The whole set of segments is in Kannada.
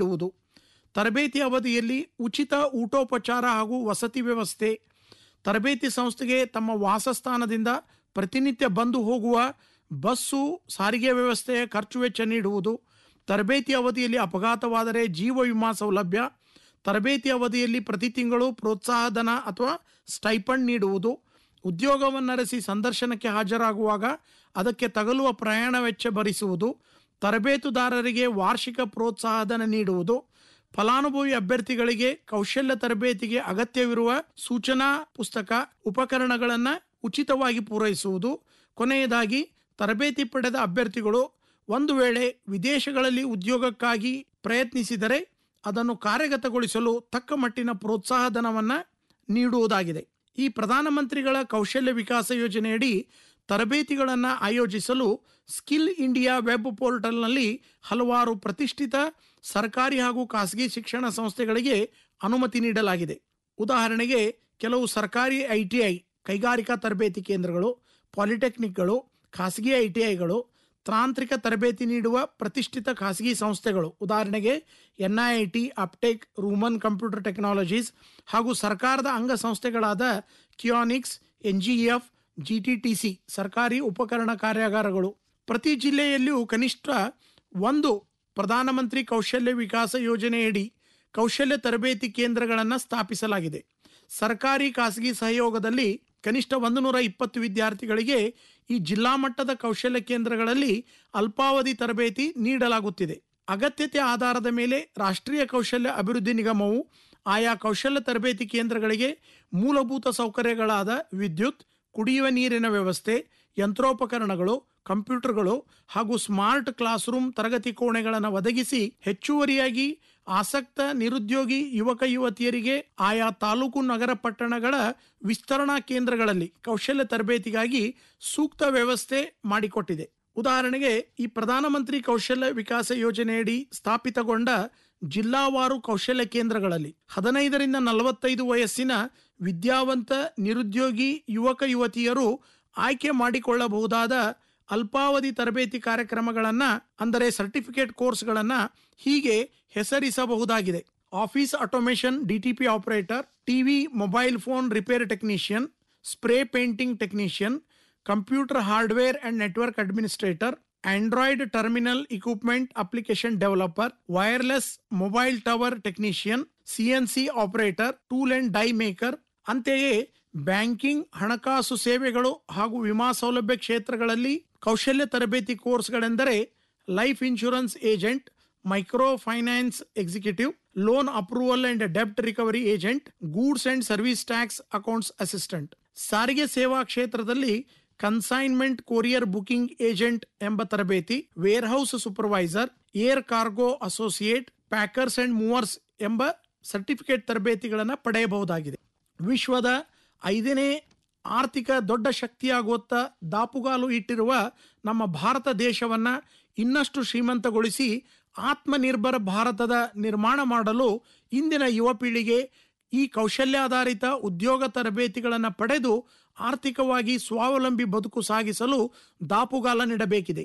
ನೀಡುವುದು ತರಬೇತಿ ಅವಧಿಯಲ್ಲಿ ಉಚಿತ ಊಟೋಪಚಾರ ಹಾಗೂ ವಸತಿ ವ್ಯವಸ್ಥೆ ತರಬೇತಿ ಸಂಸ್ಥೆಗೆ ತಮ್ಮ ವಾಸಸ್ಥಾನದಿಂದ ಪ್ರತಿನಿತ್ಯ ಬಂದು ಹೋಗುವ ಬಸ್ಸು ಸಾರಿಗೆ ವ್ಯವಸ್ಥೆಯ ಖರ್ಚು ವೆಚ್ಚ ನೀಡುವುದು ತರಬೇತಿ ಅವಧಿಯಲ್ಲಿ ಅಪಘಾತವಾದರೆ ಜೀವ ವಿಮಾ ಸೌಲಭ್ಯ ತರಬೇತಿ ಅವಧಿಯಲ್ಲಿ ಪ್ರತಿ ತಿಂಗಳು ಪ್ರೋತ್ಸಾಹಧನ ಅಥವಾ ಸ್ಟೈಪಂಡ್ ನೀಡುವುದು ಉದ್ಯೋಗವನ್ನರಸಿ ಸಂದರ್ಶನಕ್ಕೆ ಹಾಜರಾಗುವಾಗ ಅದಕ್ಕೆ ತಗಲುವ ಪ್ರಯಾಣ ವೆಚ್ಚ ಭರಿಸುವುದು ತರಬೇತುದಾರರಿಗೆ ವಾರ್ಷಿಕ ಪ್ರೋತ್ಸಾಹಧನ ನೀಡುವುದು ಫಲಾನುಭವಿ ಅಭ್ಯರ್ಥಿಗಳಿಗೆ ಕೌಶಲ್ಯ ತರಬೇತಿಗೆ ಅಗತ್ಯವಿರುವ ಸೂಚನಾ ಪುಸ್ತಕ ಉಪಕರಣಗಳನ್ನು ಉಚಿತವಾಗಿ ಪೂರೈಸುವುದು ಕೊನೆಯದಾಗಿ ತರಬೇತಿ ಪಡೆದ ಅಭ್ಯರ್ಥಿಗಳು ಒಂದು ವೇಳೆ ವಿದೇಶಗಳಲ್ಲಿ ಉದ್ಯೋಗಕ್ಕಾಗಿ ಪ್ರಯತ್ನಿಸಿದರೆ ಅದನ್ನು ಕಾರ್ಯಗತಗೊಳಿಸಲು ತಕ್ಕ ಮಟ್ಟಿನ ಪ್ರೋತ್ಸಾಹಧನವನ್ನು ನೀಡುವುದಾಗಿದೆ ಈ ಪ್ರಧಾನಮಂತ್ರಿಗಳ ಕೌಶಲ್ಯ ವಿಕಾಸ ಯೋಜನೆಯಡಿ ತರಬೇತಿಗಳನ್ನು ಆಯೋಜಿಸಲು ಸ್ಕಿಲ್ ಇಂಡಿಯಾ ವೆಬ್ ಪೋರ್ಟಲ್ನಲ್ಲಿ ಹಲವಾರು ಪ್ರತಿಷ್ಠಿತ ಸರ್ಕಾರಿ ಹಾಗೂ ಖಾಸಗಿ ಶಿಕ್ಷಣ ಸಂಸ್ಥೆಗಳಿಗೆ ಅನುಮತಿ ನೀಡಲಾಗಿದೆ ಉದಾಹರಣೆಗೆ ಕೆಲವು ಸರ್ಕಾರಿ ಐಟಿಐ ಕೈಗಾರಿಕಾ ತರಬೇತಿ ಕೇಂದ್ರಗಳು ಪಾಲಿಟೆಕ್ನಿಕ್ಗಳು ಖಾಸಗಿ ಐಟಿಐಗಳು ತಾಂತ್ರಿಕ ತರಬೇತಿ ನೀಡುವ ಪ್ರತಿಷ್ಠಿತ ಖಾಸಗಿ ಸಂಸ್ಥೆಗಳು ಉದಾಹರಣೆಗೆ N I I T Aptech Rooman computer technologies ಹಾಗೂ ಸರ್ಕಾರದ ಅಂಗಸಂಸ್ಥೆಗಳಾದ Keonics N G F G T T C ಸರ್ಕಾರಿ ಉಪಕರಣ ಕಾರ್ಯಾಗಾರಗಳು ಪ್ರತಿ ಜಿಲ್ಲೆಯಲ್ಲಿಯೂ ಕನಿಷ್ಠ ಒಂದು ಪ್ರಧಾನಮಂತ್ರಿ ಕೌಶಲ್ಯ ವಿಕಾಸ ಯೋಜನೆಯಡಿ ಕೌಶಲ್ಯ ತರಬೇತಿ ಕೇಂದ್ರಗಳನ್ನು ಸ್ಥಾಪಿಸಲಾಗಿದೆ ಸರ್ಕಾರಿ ಖಾಸಗಿ ಸಹಯೋಗದಲ್ಲಿ ಕನಿಷ್ಠ ಒಂದು ನೂರ ಇಪ್ಪತ್ತು ವಿದ್ಯಾರ್ಥಿಗಳಿಗೆ ಈ ಜಿಲ್ಲಾ ಮಟ್ಟದ ಕೌಶಲ್ಯ ಕೇಂದ್ರಗಳಲ್ಲಿ ಅಲ್ಪಾವಧಿ ತರಬೇತಿ ನೀಡಲಾಗುತ್ತಿದೆ ಅಗತ್ಯತೆ ಆಧಾರದ ಮೇಲೆ ರಾಷ್ಟ್ರೀಯ ಕೌಶಲ್ಯ ಅಭಿವೃದ್ಧಿ ನಿಗಮವು ಆಯಾ ಕೌಶಲ್ಯ ತರಬೇತಿ ಕೇಂದ್ರಗಳಿಗೆ ಮೂಲಭೂತ ಸೌಕರ್ಯಗಳಾದ ವಿದ್ಯುತ್ ಕುಡಿಯುವ ನೀರಿನ ವ್ಯವಸ್ಥೆ ಯಂತ್ರೋಪಕರಣಗಳು ಕಂಪ್ಯೂಟರ್ಗಳು ಹಾಗೂ ಸ್ಮಾರ್ಟ್ ಕ್ಲಾಸ್ ರೂಮ್ ತರಗತಿ ಕೋಣೆಗಳನ್ನು ಒದಗಿಸಿ ಹೆಚ್ಚುವರಿಯಾಗಿ ಆಸಕ್ತ ನಿರುದ್ಯೋಗಿ ಯುವಕ ಯುವತಿಯರಿಗೆ ಆಯಾ ತಾಲೂಕು ನಗರ ಪಟ್ಟಣಗಳ ವಿಸ್ತರಣಾ ಕೇಂದ್ರಗಳಲ್ಲಿ ಕೌಶಲ್ಯ ತರಬೇತಿಗಾಗಿ ಸೂಕ್ತ ವ್ಯವಸ್ಥೆ ಮಾಡಿಕೊಟ್ಟಿದೆ ಉದಾಹರಣೆಗೆ ಈ ಪ್ರಧಾನಮಂತ್ರಿ ಕೌಶಲ್ಯ ವಿಕಾಸ ಯೋಜನೆಯಡಿ ಸ್ಥಾಪಿತಗೊಂಡ ಜಿಲ್ಲಾವಾರು ಕೌಶಲ್ಯ ಕೇಂದ್ರಗಳಲ್ಲಿ ಹದಿನೈದರಿಂದ ನಲವತ್ತೈದು ವಯಸ್ಸಿನ ವಿದ್ಯಾವಂತ ನಿರುದ್ಯೋಗಿ ಯುವಕ ಯುವತಿಯರು ಆಯ್ಕೆ ಮಾಡಿಕೊಳ್ಳಬಹುದಾದ ಅಲ್ಪಾವಧಿ ತರಬೇತಿ ಕಾರ್ಯಕ್ರಮಗಳನ್ನು ಅಂದರೆ ಸರ್ಟಿಫಿಕೇಟ್ ಕೋರ್ಸ್ಗಳನ್ನು ಹೀಗೆ ಹೆಸರಿಸಬಹುದಾಗಿದೆ office automation DTP operator TV mobile phone repair technician spray painting technician computer hardware and network administrator Android terminal equipment application developer wireless mobile tower technician CNC operator tool and die maker ಅಂತೆಯೇ ಬ್ಯಾಂಕಿಂಗ್ ಹಣಕಾಸು ಸೇವೆಗಳು ಹಾಗೂ ವಿಮಾ ಸೌಲಭ್ಯ ಕ್ಷೇತ್ರಗಳಲ್ಲಿ ಕೌಶಲ್ಯ ತರಬೇತಿ ಕೋರ್ಸ್ಗಳೆಂದರೆ life insurance agent micro finance executive loan approval and ಡೆಬ್ಟ್ recovery agent goods and service tax accounts assistant ಸಾರಿಗೆ ಸೇವಾ ಕ್ಷೇತ್ರದಲ್ಲಿ ಕನ್ಸೈನ್ಮೆಂಟ್ ಕೊರಿಯರ್ ಬುಕಿಂಗ್ ಏಜೆಂಟ್ ಎಂಬ ತರಬೇತಿ warehouse supervisor air cargo associate packers and movers ಎಂಬ ಸರ್ಟಿಫಿಕೇಟ್ ತರಬೇತಿಗಳನ್ನು ಪಡೆಯಬಹುದಾಗಿದೆ ವಿಶ್ವದ ಐದನೇ ಆರ್ಥಿಕ ದೊಡ್ಡ ಶಕ್ತಿಯಾಗುವತ್ತ ದಾಪುಗಾಲು ಇಟ್ಟಿರುವ ನಮ್ಮ ಭಾರತ ದೇಶವನ್ನ ಇನ್ನಷ್ಟು ಶ್ರೀಮಂತಗೊಳಿಸಿ ಆತ್ಮನಿರ್ಭರ ಭಾರತದ ನಿರ್ಮಾಣ ಮಾಡಲು ಇಂದಿನ ಯುವ ಪೀಳಿಗೆ ಈ ಕೌಶಲ್ಯಾಧಾರಿತ ಉದ್ಯೋಗ ತರಬೇತಿಗಳನ್ನು ಪಡೆದು ಆರ್ಥಿಕವಾಗಿ ಸ್ವಾವಲಂಬಿ ಬದುಕು ಸಾಗಿಸಲು ದಾಪುಗಾಲ ನೀಡಬೇಕಿದೆ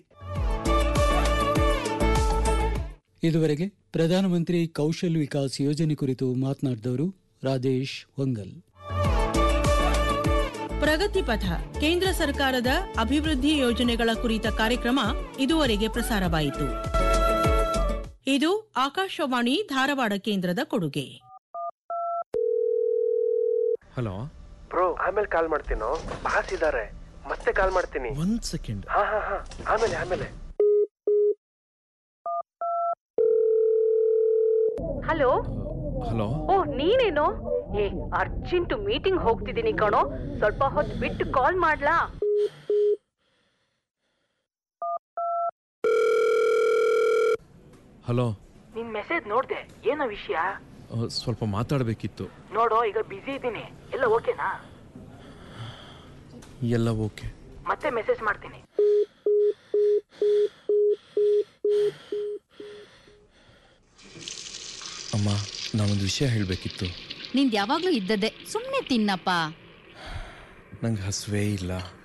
ಇದುವರೆಗೆ ಪ್ರಧಾನಮಂತ್ರಿ ಕೌಶಲ್ ವಿಕಾಸ್ ಯೋಜನೆ ಕುರಿತು ಮಾತನಾಡಿದವರು ರಾಜೇಶ್ ಹೊಂಗಲ್ ಪ್ರಗತಿ ಪಥ ಕೇಂದ್ರ ಸರ್ಕಾರದ ಅಭಿವೃದ್ಧಿ ಯೋಜನೆಗಳ ಕುರಿತ ಕಾರ್ಯಕ್ರಮ ಇದುವರೆಗೆ ಪ್ರಸಾರವಾಯಿತು ಇದು ಆಕಾಶವಾಣಿ ಧಾರವಾಡ ಕೇಂದ್ರದ ಕೊಡುಗೆ ಹಲೋ ಬ್ರೋ ಆಮೇಲೆ ಕಾಲ್ ಮಾಡ್ತೀನೋ ಬಾಸ್ ಇದಾರೆ ಮತ್ತೆ ಕಾಲ್ ಮಾಡ್ತೀನಿ ಒಂದ್ ಸೆಕೆಂಡ್ ಹಾ ಹಾ ಹಾ ಆಮೇಲೆ ಆಮೇಲೆ ಹಲೋ ಹಲೋ ಓ ನೀನೇನು ಏ ಅರ್ಜೆಂಟ್ ಮೀಟಿಂಗ್ ಹೋಗ್ತಿದ್ದೀನಿ ಕಣೋ ಸ್ವಲ್ಪ ಹೊತ್ತು ಬಿಟ್ಟು ಕಾಲ್ ಮಾಡ್ಲಾ ಹಲೋ ನಿನ್ ಮೆಸೇಜ್ ನೋಡ್ದೆ ಏನೋ ವಿಷಯ ಅ, ಸ್ವಲ್ಪ ಮಾತಾಡಬೇಕಿತ್ತು ನೋಡೋ ಈಗ ಬಿಸಿ ಇದ್ದೀನಿ ಎಲ್ಲ ಓಕೆನಾ ಎಲ್ಲ ಓಕೆ ಮತ್ತೆ ಮೆಸೇಜ್ ಮಾಡ್ತೀನಿ ಅಮ್ಮ ನಾವೊಂದು ವಿಷಯ ಹೇಳಬೇಕಿತ್ತು ನಿಂದ್ ಯಾವಾಗ್ಲೂ ಇದ್ದದ್ದೇ ಸುಮ್ನೆ ತಿನ್ನಪ್ಪ ನಂಗೆ ಹಸುವೇ ಇಲ್ಲ